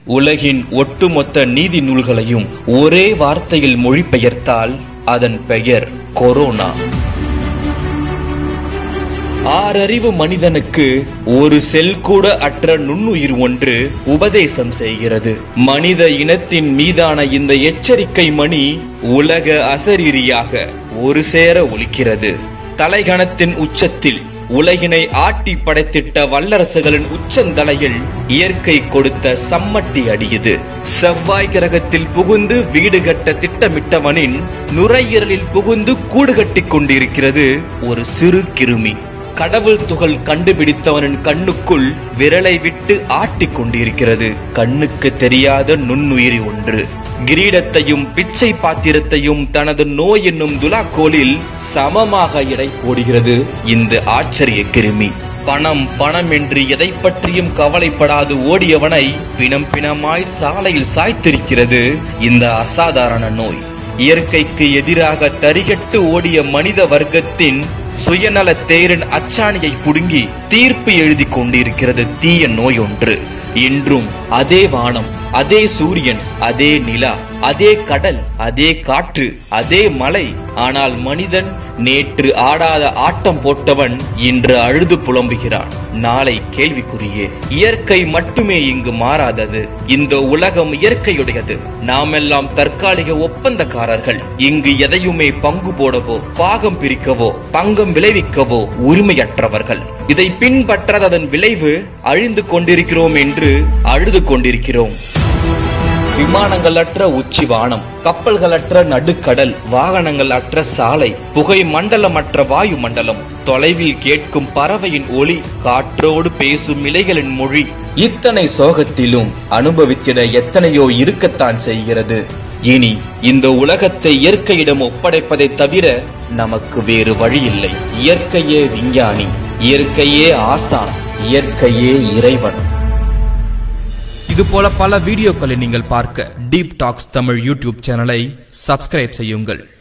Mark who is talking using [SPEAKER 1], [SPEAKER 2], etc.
[SPEAKER 1] உலகின் ஒட்டுமொத்த நீதி நூல்களையும் ஒரே வார்த்தையில் மொழிபெயர்த்தால் அதன் பெயர் கொரோனா ஆறறிவு மனிதனுக்கு ஒரு செல் கூட அற்ற நுண்ணுயிர் ஒன்று உபதேசம் செய்கிறது மனித இனத்தின் மீதான இந்த எச்சரிக்கை மணி உலக அசரீரியாக ஒரு சேர ஒலிக்கிறது தலைகணத்தின் உச்சத்தில் உலகினை ஆட்டி படைத்திட்ட வல்லரசுகளின் உச்சந்தலையில் இயற்கை கொடுத்த சம்மட்டி அடியுது செவ்வாய் கிரகத்தில் புகுந்து வீடு கட்ட திட்டமிட்டவனின் நுரையீரலில் புகுந்து கூடு கட்டிக் கொண்டிருக்கிறது ஒரு சிறு கிருமி கடவுள் துகள் கண்டுபிடித்தவனின் கண்ணுக்குள் விரலை விட்டு ஆட்டிக் கொண்டிருக்கிறது கண்ணுக்கு தெரியாத நுண்ணுயிரி ஒன்று கிரீடத்தையும் பிச்சை பாத்திரத்தையும் தனது நோய் என்னும் துலாக்கோலில் சமமாக எடை போடுகிறது இந்த ஆச்சரிய கிருமி பணம் பணம் என்று எதை பற்றியும் கவலைப்படாது ஓடியவனை பிணம் பிணமாய் சாலையில் சாய்த்திருக்கிறது இந்த அசாதாரண நோய் இயற்கைக்கு எதிராக தரிகட்டு ஓடிய மனித வர்க்கத்தின் சுயநல தேரின் அச்சாணியை புடுங்கி தீர்ப்பு எழுதி கொண்டிருக்கிறது தீய நோய் ஒன்று இன்றும் அதே வானம் அதே சூரியன் அதே நிலா அதே கடல் அதே காற்று அதே மலை ஆனால் மனிதன் நேற்று ஆடாத ஆட்டம் போட்டவன் இன்று அழுது புலம்புகிறான் நாளை கேள்விக்குரியே இயற்கை மட்டுமே இங்கு மாறாதது இந்த உலகம் இயற்கையுடையது நாமெல்லாம் தற்காலிக ஒப்பந்தக்காரர்கள் இங்கு எதையுமே பங்கு போடவோ பாகம் பிரிக்கவோ பங்கம் விளைவிக்கவோ உரிமையற்றவர்கள் இதை பின்பற்றாததன் விளைவு அழிந்து கொண்டிருக்கிறோம் என்று அழுது கொண்டிருக்கிறோம் விமானங்களற்ற உச்சி வானம் கப்பல்களற்ற நடுக்கடல் வாகனங்கள் அற்ற சாலை புகை மண்டலமற்ற வாயு மண்டலம் தொலைவில் கேட்கும் பறவையின் ஒளி காற்றோடு பேசும் இலைகளின் மொழி இத்தனை சோகத்திலும் அனுபவித்திட எத்தனையோ இருக்கத்தான் செய்கிறது இனி இந்த உலகத்தை இயற்கையிடம் ஒப்படைப்பதை தவிர நமக்கு வேறு வழி இல்லை இயற்கையே விஞ்ஞானி இயற்கையே ஆசான் இயற்கையே இறைவன்
[SPEAKER 2] இது போல பல வீடியோக்களை நீங்கள் பார்க்க டீப் டாக்ஸ் தமிழ் யூடியூப் சேனலை சப்ஸ்கிரைப் செய்யுங்கள்